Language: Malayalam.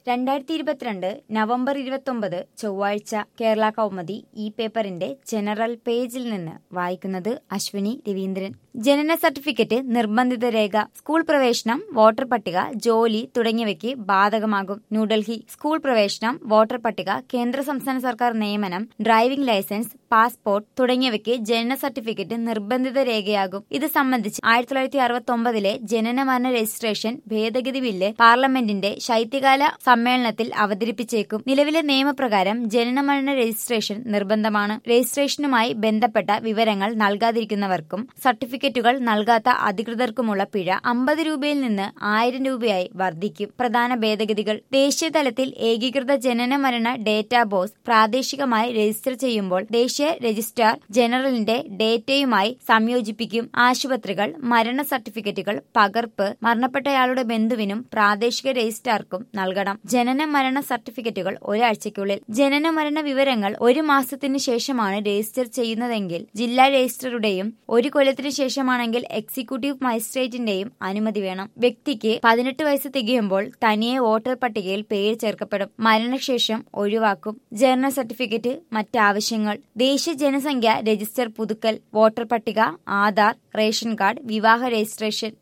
രണ്ടായിരത്തി ഇരുപത്തിരണ്ട് നവംബർ ഇരുപത്തൊമ്പത് ചൊവ്വാഴ്ച കേരള കൗമുദി ഈ പേപ്പറിന്റെ ജനറൽ പേജിൽ നിന്ന് വായിക്കുന്നത് അശ്വിനി രവീന്ദ്രൻ ജനന സർട്ടിഫിക്കറ്റ് നിർബന്ധിത രേഖ സ്കൂൾ പ്രവേശനം വോട്ടർ പട്ടിക ജോലി തുടങ്ങിയവയ്ക്ക് ബാധകമാകും ന്യൂഡൽഹി സ്കൂൾ പ്രവേശനം വോട്ടർ പട്ടിക കേന്ദ്ര സംസ്ഥാന സർക്കാർ നിയമനം ഡ്രൈവിംഗ് ലൈസൻസ് പാസ്പോർട്ട് തുടങ്ങിയവയ്ക്ക് ജനന സർട്ടിഫിക്കറ്റ് നിർബന്ധിത രേഖയാകും ഇത് സംബന്ധിച്ച് ആയിരത്തി തൊള്ളായിരത്തി അറുപത്തി ഒമ്പതിലെ ജനനമരണ രജിസ്ട്രേഷൻ ഭേദഗതി ബില്ല് പാർലമെന്റിന്റെ ശൈത്യകാല സമ്മേളനത്തിൽ അവതരിപ്പിച്ചേക്കും നിലവിലെ നിയമപ്രകാരം ജനനമരണ രജിസ്ട്രേഷൻ നിർബന്ധമാണ് രജിസ്ട്രേഷനുമായി ബന്ധപ്പെട്ട വിവരങ്ങൾ നൽകാതിരിക്കുന്നവർക്കും സർട്ടിഫിക്കറ്റുകൾ നൽകാത്ത അധികൃതർക്കുമുള്ള പിഴ അമ്പത് രൂപയിൽ നിന്ന് ആയിരം രൂപയായി വർദ്ധിക്കും പ്രധാന ഭേദഗതികൾ ദേശീയ തലത്തിൽ ഏകീകൃത ജനന മരണ ഡേറ്റാബേസ് പ്രാദേശികമായി രജിസ്റ്റർ ചെയ്യുമ്പോൾ ദേശീയ രജിസ്ട്രാർ ജനറലിന്റെ ഡേറ്റയുമായി സംയോജിപ്പിക്കും ആശുപത്രികൾ മരണ സർട്ടിഫിക്കറ്റുകൾ പകർപ്പ് മരണപ്പെട്ടയാളുടെ ബന്ധുവിനും പ്രാദേശിക രജിസ്ട്രാർക്കും നൽകണം ജനന മരണ സർട്ടിഫിക്കറ്റുകൾ ഒരാഴ്ചയ്ക്കുള്ളിൽ ജനന മരണ വിവരങ്ങൾ ഒരു മാസത്തിനു ശേഷമാണ് രജിസ്റ്റർ ചെയ്യുന്നതെങ്കിൽ ജില്ലാ രജിസ്ട്രാറുടെയും ഒരു കൊല്ലത്തിനു ശേഷമാണെങ്കിൽ എക്സിക്യൂട്ടീവ് മജിസ്ട്രേറ്റിന്റെയും അനുമതി വേണം വ്യക്തിക്ക് പതിനെട്ട് വയസ്സ് തികയുമ്പോൾ തനിയെ വോട്ടർ പട്ടികയിൽ പേര് ചേർക്കപ്പെടും മരണശേഷം ഒഴിവാക്കും ജനന സർട്ടിഫിക്കറ്റ് മറ്റാവശ്യങ്ങൾ ദേശീയ ജനസംഖ്യ രജിസ്റ്റർ പുതുക്കൽ വോട്ടർ പട്ടിക ആധാർ റേഷൻ കാർഡ് വിവാഹ രജിസ്ട്രേഷൻ